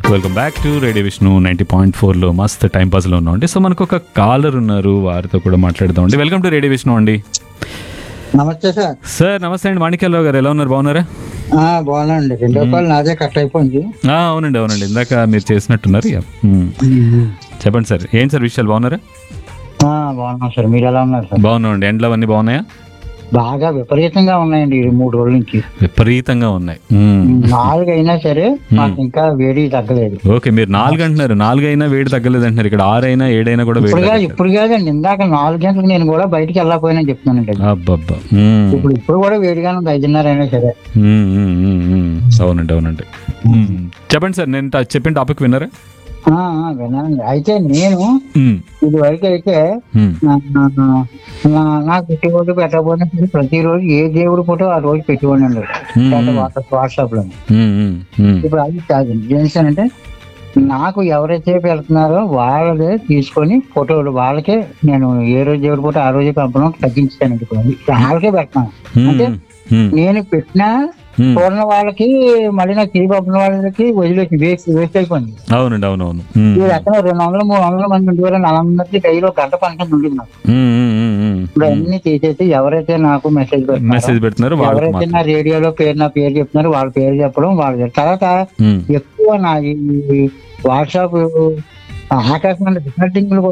Welcome back to radio Vishnu ninety point ఫోర్లో మస్త్ time పాస్లో ఉన్నాం అండి సో మనకు ఒక కాలర్ ఉన్నారు వారితో కూడా మాట్లాడదాం అండి వెల్కమ్ టు రేడియో విష్ణు అండి నమస్తే సార్ సార్ నమస్తే అండి మాణిక్యాలరావు గారు ఎలా ఉన్నారు బాగున్నారా ఆ, బాగున్నానండి రెండో కాల్ నాదే కట్ అయిపోయింది ఆ, అవునండి అవునండి ఇందాక మీరు చేసినట్టున్నారు యా. మ్మ్. చెప్పండి సార్ ఏం సార్ విషయాలు బాగున్నారా ఆ, బాగున్నాం సార్ మీరు ఎలా ఉన్నారు సార్ బాగున్నాం అండి ఎండ్లు అవన్నీ బాగున్నాయా బాగా విపరీతంగా ఉన్నాయండి ఈ మూడు రోజుల నుంచి విపరీతంగా ఉన్నాయి మ్మ్. నాలుగు అయినా సరే మాకు ఇంకా వేడి తగ్గలేదు ఓకే మీరు నాలుగు అంటున్నారు నాలుగు అయినా వేడి తగ్గలేదు అంటున్నారు ఇక్కడ ఆరు అయినా ఏడైనా కూడా వేడి ఇప్పుడు కాదు తగ్గట్లేదు. ఇప్పుడు కాదండి ఇందాక నాలుగు గంటలకు నేను కూడా బయటికి వెళ్ళకపోయినా చెప్తున్నానండి అబ్బబ్బా మ్మ్. ఇప్పుడు ఇప్పుడు కూడా వేడిగానే ఉంది ఐదున్నర అయినా సరే మ్మ్, మ్మ్, మ్మ్, మ్మ్. అవునండి అవునండి మ్మ్. చెప్పండి సార్ నేను ట- చెప్పిన టాపిక్ విన్నారా ఆ, ఆ, విన్నానండి అయితే నేను మ్మ్. ఇది వరకు అయితే మ్మ్. నా- నా- నా- నాకు పెట్టేవాళ్ళు పెట్టకపోయినా సరే ప్రతిరోజు ఏ దేవుడి ఫోటో ఆ రోజు పెట్టేవాడిని మ్మ్. వాట్సాప్ లో మ్మ్, మ్మ్, మ్మ్. ఇప్పుడు అది కాదు ఏం చేశానంటే నాకు ఎవరైతే వెళ్తున్నారో వాళ్ళదే తీసుకొని ఫోటోలు వాళ్ళకే నేను ఏ రోజు ఎవరి ఫోటో ఆ రోజే పంపడం తగ్గించాను ఇప్పుడు అది వాళ్ళకే పెడతాను అంటే మ్మ్. మ్మ్. నేను పెట్టినా మ్మ్. చూడని వాళ్ళకి మళ్ళీ నాకు తిరిగి పంపిన వాళ్ళకి వదిలేసి వేస్ట్ వేస్ట్ అయిపోయింది అవునండి అవునవును మ్మ్. ఈ రకంగా రెండు వందల మూడు వందల మంది ఉండేవారు అందరికీ డైలీ ఒక గంట పనికి ఉంటుంది నాకు మ్మ్, మ్మ్, మ్మ్, మ్మ్. ఇప్పుడు అన్ని తీసేసి ఎవరైతే నాకు మెసేజ్ పెడతారో మెసేజ్ పెడుతున్నారు వాళ్ళకి ఎవరైతే మాత్రం నా రేడియోలో పేరు నా పేరు చెప్తున్నారో వాళ్ళ పేరు చెప్పడం వాళ్ళ తర్వాత మ్మ్. ఎక్కువ నా ఈ వాట్సాప్ ఆకాశం రికార్డింగ్